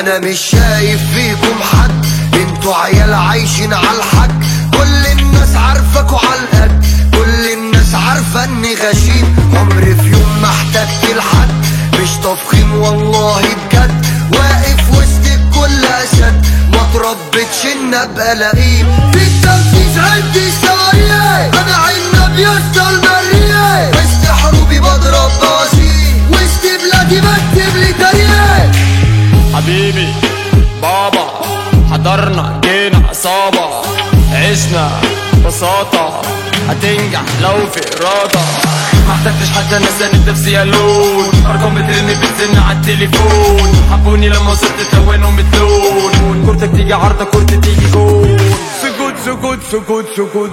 انا مش شايف فيكم حد انتوا عيال عايشين على الحق كل الناس عارفاكوا على القد كل الناس عارفة اني غشيم عمري في يوم ما احتجت لحد مش تفخيم والله بجد واقف وسط الكل اسد ما تربتش ان ابقى لئيم في التنفيذ عندي سوايع انا عنب يسطا المرية وسط حروبي بضرب بوازيك وسط بلادي بكتب لي تاريخ حبيبي بابا حضرنا جينا عصابة عشنا بساطة هتنجح لو في إرادة ما احتجتش حتى ناس انا نفسي الون ارقام بترن بتزن على التليفون حبوني لما وصلت توانهم اللون كورتك تيجي عارضة كورتي تيجي جول سكوت سكوت سكوت سكوت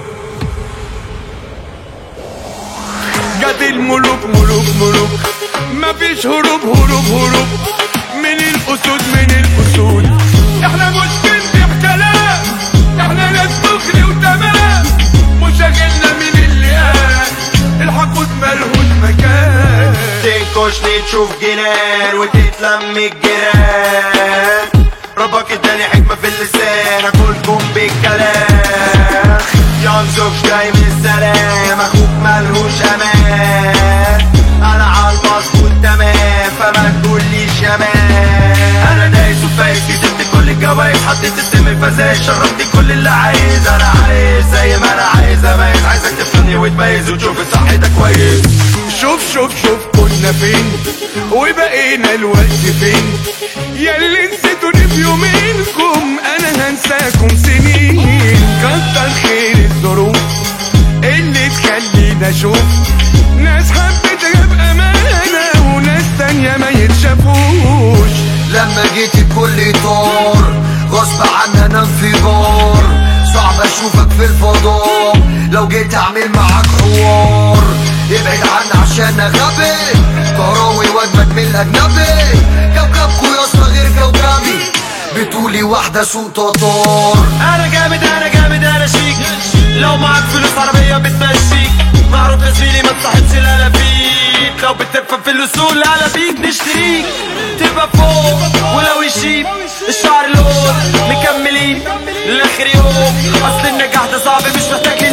جت الملوك ملوك ملوك مفيش هروب هروب هروب من الاسود من الاسود احنا مش بنبيع كلام احنا ناس دغري وتمام مشاغلنا من اللي قال الحقود ملهوش مكان تنكشني تشوف جنان وتتلم الجيران ربك اداني حكمة في اللسان اكلكم بالكلام ينزوج جاي من السلام اخوك ملهوش امان انا عالمظبوط تمام فما تقوليش يا مان انا دايس وفايز كسبت كل الجوايز حطيت السم فزايز شربت كل اللي عايز انا عايز زي ما انا عايز اميز عايزك تفهمني وتميز وتشوف الصح ده كويس شوف شوف شوف كنا فين وبقينا الوقت فين ياللي نسيتوني في يومينكم انا هنساكم سنين كتر خير الظروف اللي تخلينا اشوف ناس حبيتها بامانه وناس تانية ما يتشافوش لما جيت الكل طار غصب عني انا انفجار صعب اشوفك في الفضاء لو جيت اعمل معاك حوار ابعد عني عشان غبي كراوي واجمد من الاجنبي كوكبكو يا اسطى غير كوكبي بتقولي واحدة سوق تطار انا جامد انا جامد انا شيك لو معاك فلوس عربية بتمشيك معروف يا زميلي ما تصاحبش الالافيك لو بتفهم في الاصول لا بيك نشتريك تبقى فوق ولو يشيب الشعر لون مكملين لاخر يوم اصل النجاح ده صعب مش محتاج لي